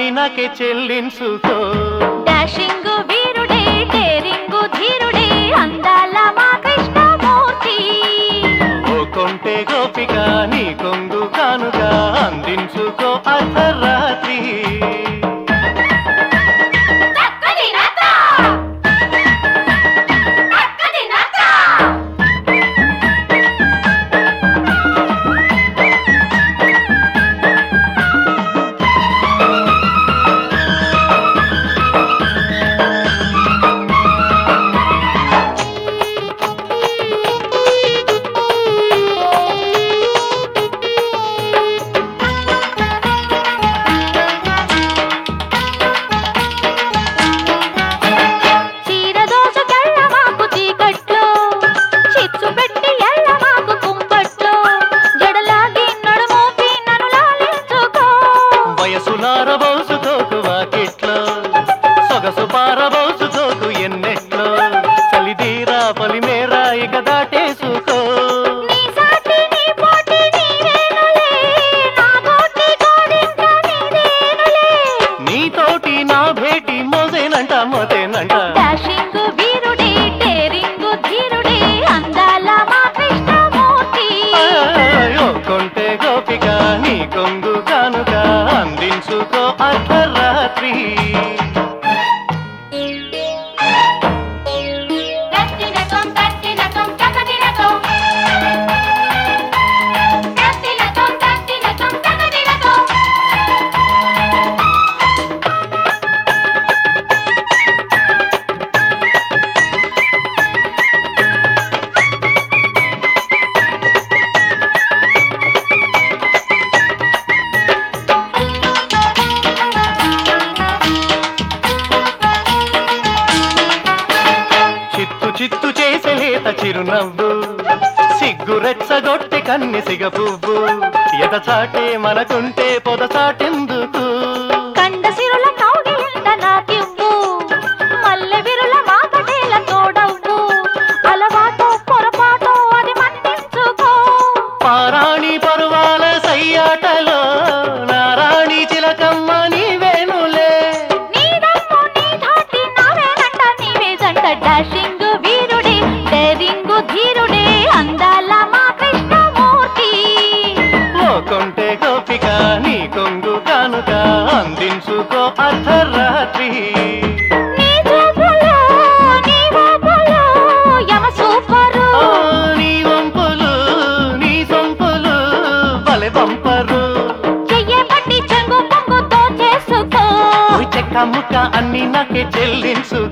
అన్ని నాకే చెల్లించుకో డాషింగ్ వీరుడే డేరింగు ధీరుడే అందాల మా కృష్ణమూర్తి ఓ కొంటే గోపిక నీ కొంగు కానుగా అందించుకో అర్ధరాత్రి చీర దోసుకెళ్ళ మాకు చీకట్లో చిచ్చు పెట్టి ఎళ్ళ మాకు కుంపట్లో జడలాగి నడుమోపి నన్ను లాలించుకో వయసులారబోసుకోకు వాకిట్లో సొగసు పారబోసుకోకు ఎన్నెట్లో చలిదీరా పొలిమేరా ఇక దాటేసుకో నీ సాటి నీ పోటీ నీవేనులే నా గోటి గోడింక నీదేనులే నీతోటి నా భేటీ మోసేనంట మోసేనంట డాషింగ్ వీరుడే డేరింగు ధీరుడే అందాల మా కృష్ణమూర్తి అయ్యో కొంటే గోపిక నీ కొంగు కానుక అందించుకో అర్ధరాత్రి కత్తినకం కత్తినకం కకదినకం కత్తినకం కత్తినకం కకదినకం చిత్తు చిత్తు చేసే లేత చిరునవ్వు సిగ్గు రెచ్చగొట్టె కన్నె సిగ పువ్వు ఎద చాటే మనకుంటే పొద చాటెందుకు కండ సిరుల కౌగిలింత నాకివ్వు మల్లె విరుల మాకటేల తోడవ్వు అలవాటు పొరపాటు అది మన్నించుకో పారాణి పరువాల సయ్యాటలో నారాణి చిలకమ్మ నీవేనులే నీ దమ్ము నీ ధాటి నావేనంట నీవే జంట డాషింగ్ వీరుడే డేరింగు ధీరుడే అందాల మా కృష్ణమూర్తి ఓ కొంటే గోపిక నీ కొంగు కానుక అందించుకో అర్ధరాత్రి నీ చూపులో నీ ఊపులో యమ సూపరు ఓ నీ వంపులు నీ సొంపులు బలె పంపరు చెయ్యే పట్టి చెంగు పొంగుతో చేసుకో చెక్క ముక్క అన్ని నాకే చెల్లించు